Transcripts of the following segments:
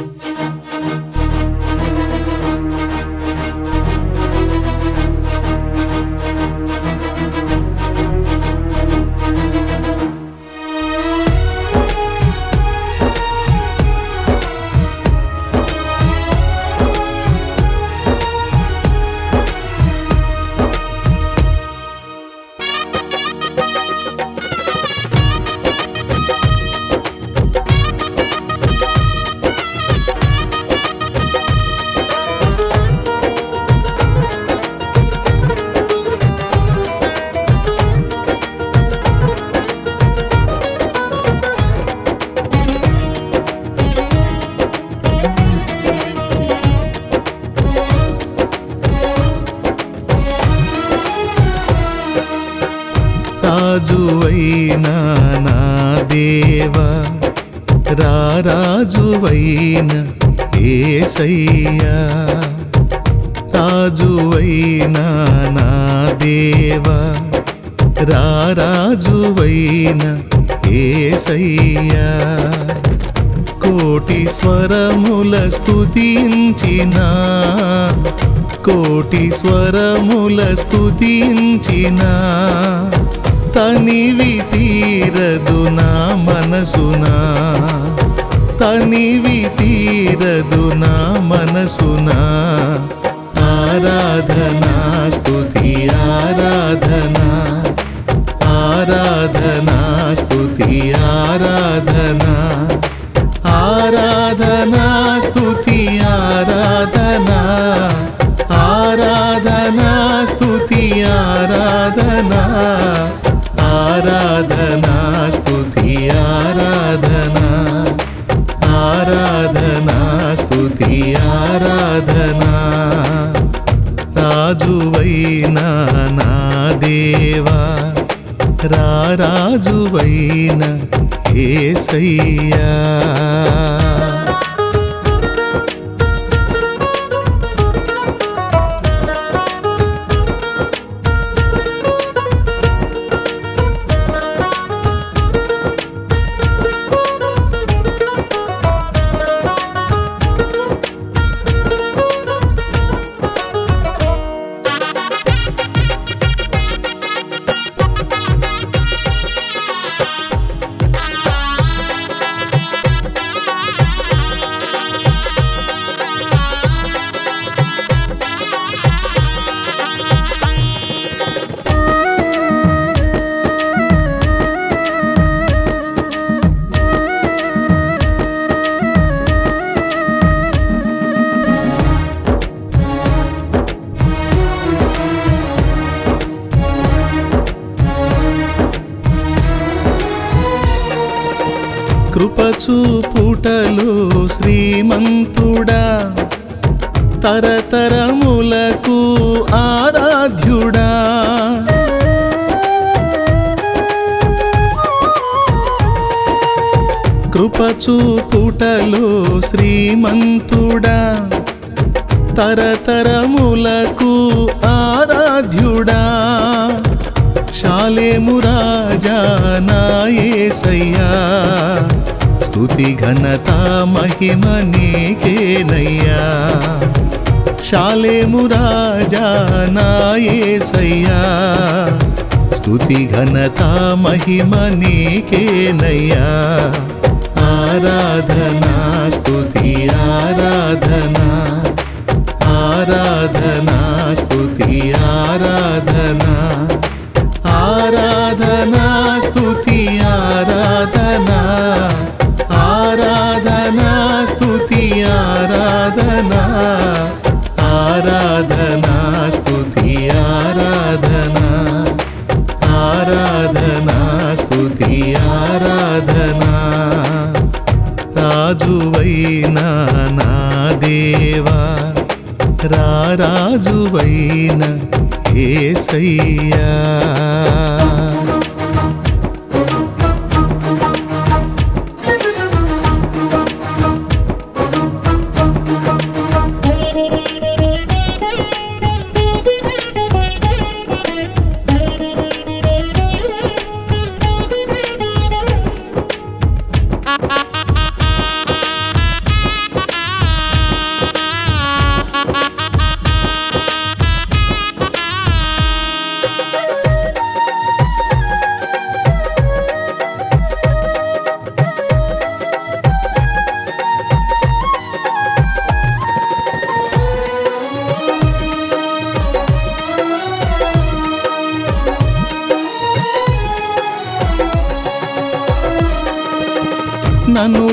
రాజువైన నా దేవ రారాజువైన ఏసయ్యా రాజువైన నా దేవ రారాజువైన ఏసయ్యా కోటి స్వరముల స్తుతించిన కోటి స్వరముల స్తుతించిన తనివి తీరదు నా మనసునా తనివి తీరదు నా మనసునా ఆరాధనా స్తుతి ఆరాధనా ఆరాధనా స్తుతి ఆరాధనా ఆరాధనా స్తుతి ఆరాధనా ఆరాధనా స్తుతి ఆరాధనా ఆరాధనా స్తుతి ఆరాధనా ఆరాధనా స్తుతి ఆరాధనా రాజువైన నా దేవా రారాజువైన ఏసయ్యా కృపచూపుటలు శ్రీమంతుడా తరతరములకు ఆరాధ్యుడా కృపచూపుటలు శ్రీమంతుడా తరతరములకు ఆరాధ్యుడా శాలేము రాజా నాయసయ్యా స్తుతి ఘనత మహిమ నీకేనయ్యా శాలేము రాజా నాయసయ్యా స్తుతి ఘనత మహిమ నీకేనయ్యా ఆరాధనా స్తుతి ఆరాధనా ఆరాధనా స్తుతి ఆరాధనా ఆరాధనా స్తుతి ఆరాధనా ఆరాధనా స్తుతి ఆరాధనా ఆరాధనా స్తుతి ఆరాధనా ఆరాధనా స్తుతి ఆరాధనా రాజువైన నా దేవా రారాజువైన ఏసయ్యా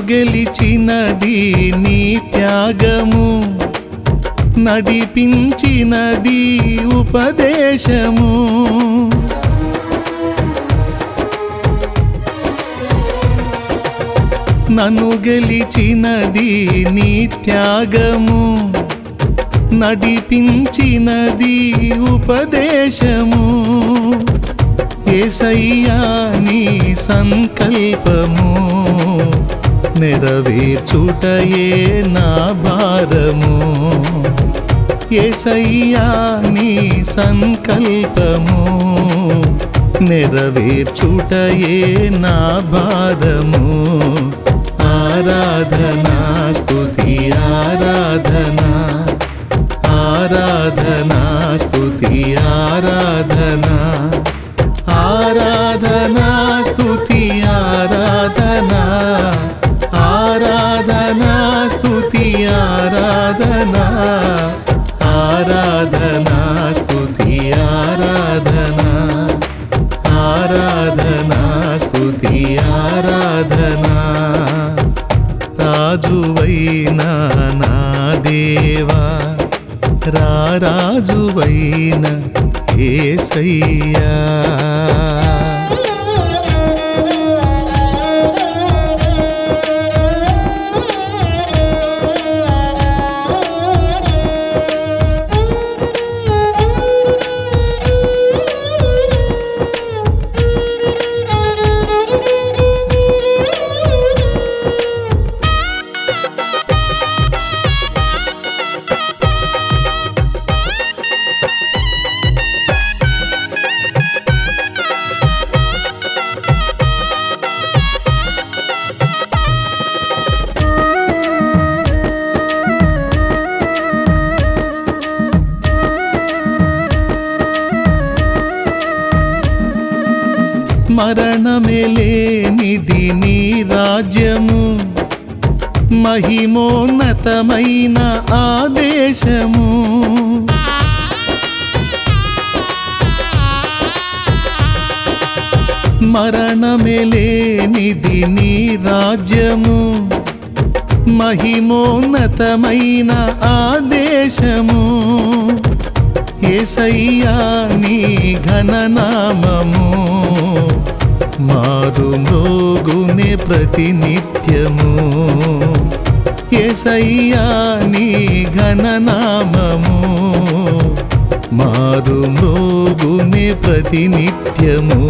గెలిచినది నీ త్యాగము నడిపించినది ఉపదేశము నన్ను గెలిచినది నీ త్యాగము నడిపించినది ఉపదేశము ఏసయ్యా నీ సంకల్పము నెరవేర్చుటయే నా భారము ఏసయ్యా నీ సంకల్పము నెరవేర్చుటయే నా భారము ఆరాధనా స్తుతి ఆరాధనా ఆరాధనా స్తుతి ఆరాధనా ఆరాధనా స్తుతి ఆరాధనా ఆరాధనా స్తుతి ఆరాధనా ఆరాధనా స్తుతి ఆరాధనా ఆరాధనా స్తుతి ఆరాధనా రాజువైనా నా దేవా రారాజువైన ఏసయ్యా మరణమేలేనిది నీ రాజ్యము మహిమోన్నతమైన ఆదేశము మరణమేలేనిది నీ రాజ్యము మహిమోన్నతమైన ఆదేశము ఏసయ్యా నీ ఘననామము మారు మ్రోగునే ప్రతినిత్యము ఏసయ్యా నీ ఘననామము మారు మ్రోగునే ప్రతినిత్యము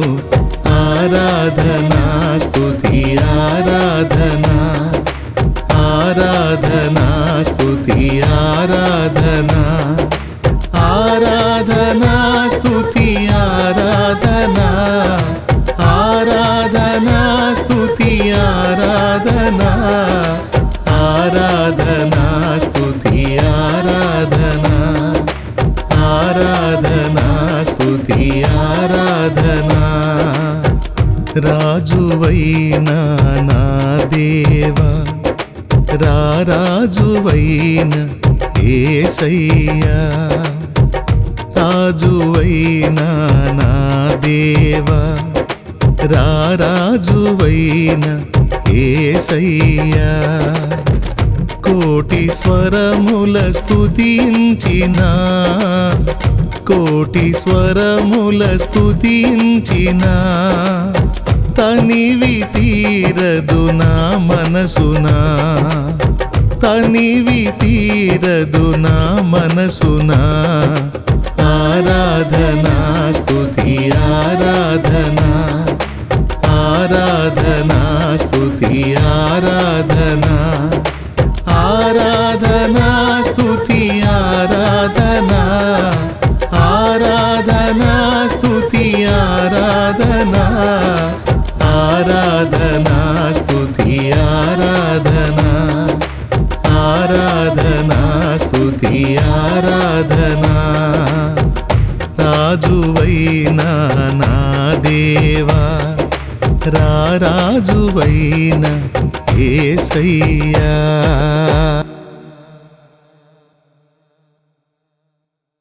ఆరాధనా స్తుతి ఆరాధనా ఆరాధనా స్తుతి ఆరాధనా ఆరాధనా స్తుతి ఆరాధనా ఆరాధనా స్తుతి ఆరాధనా ఆరాధనా స్తుతి ఆరాధనా ఆరాధనా స్తుతి ఆరాధనా రాజువైన నా దేవా రారాజువైన ఏసయ్యా రాజువైన నా దేవా రారాజువైన ఏసయ్యా కోటి స్వరముల స్తుతించిన కోటి స్వరముల స్తుతించిన తనివి తీరదు నా మనసునా తనివి తీరదు నా మనసునా ఆరాధనా స్తుతి ఆరాధనా ఆరాధనా స్తుతి ఆరాధనా ఆరాధనా స్తుతి ఆరాధనా ఆరాధనా స్తుతి ఆరాధనా ఆరాధనా స్తుతి ఆరాధనా ఆరాధనా స్తుతి ఆరాధనా రాజువైన నా దేవా రారాజువైన ఏసయ్యా